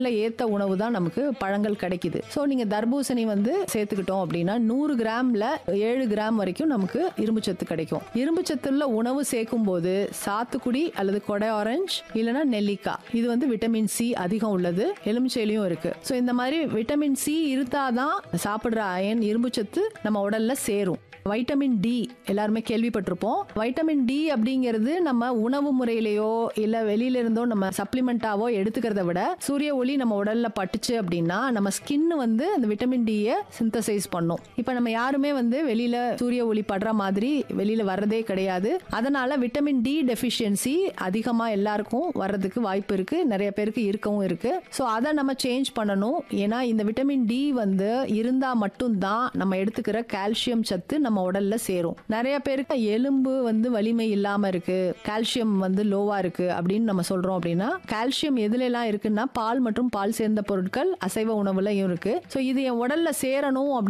ஏத்த உணவு தான் நமக்கு பழங்கள் கிடைக்குது ஸோ நீங்க தர்பூசணி வந்து சேர்த்துக்கிட்டோம் அப்படின்னா நூறு கிராம்ல ஏழு கிராம் வரைக்கும் நமக்கு இரும்பு சத்து கிடைக்கும் இரும்பு சத்துள்ள உணவு சேர்க்கும் போது சாத்துக்குடி அல்லது கொடை ஆரஞ்சு இல்லைன்னா நெல்லிக்காய் இது வந்து விட்டமின் சி அதிகம் உள்ளது எலுமிச்சையிலையும் இருக்கு ஸோ இந்த மாதிரி விட்டமின் சி இருந்தாதான் சாப்பிடுற அயன் இரும்பு சத்து நம்ம உடல்ல சேரும் வைட்டமின் டி எல்லாருமே கேள்விப்பட்டிருப்போம் வைட்டமின் டி அப்படிங்கிறது நம்ம உணவு முறையிலேயோ இல்ல வெளியில இருந்தோ நம்ம சப்ளிமெண்டாவோ எடுத்துக்கிறத விட சூரிய ஒளி நம்ம உடல்ல பட்டுச்சு அப்படின்னா நம்ம ஸ்கின் வந்து அந்த விட்டமின் டியை சிந்தசைஸ் பண்ணும் இப்போ நம்ம யாருமே வந்து வெளியில சூரிய ஒளி படுற மாதிரி வெளியில வர்றதே கிடையாது அதனால விட்டமின் டி டெஃபிஷியன்சி அதிகமா எல்லாருக்கும் வர்றதுக்கு வாய்ப்பு இருக்கு நிறைய பேருக்கு இருக்கவும் இருக்கு ஸோ அதை நம்ம சேஞ்ச் பண்ணணும் ஏன்னா இந்த விட்டமின் டி வந்து இருந்தா மட்டும்தான் நம்ம எடுத்துக்கிற கால்சியம் சத்து நம்ம உடல்ல சேரும் நிறைய பேருக்கு எலும்பு வந்து வலிமை இல்லாம இருக்கு கால்சியம் வந்து லோவா இருக்கு அப்படின்னு நம்ம சொல்றோம் அப்படின்னா கால்சியம் எதுல எல்லாம் இருக்குன்னா பால் மற்றும் பால் சேர்ந்த பொருட்கள் அசைவ உணவுலயும் இருக்கு ஸோ இது என் உடல்ல சேரணும்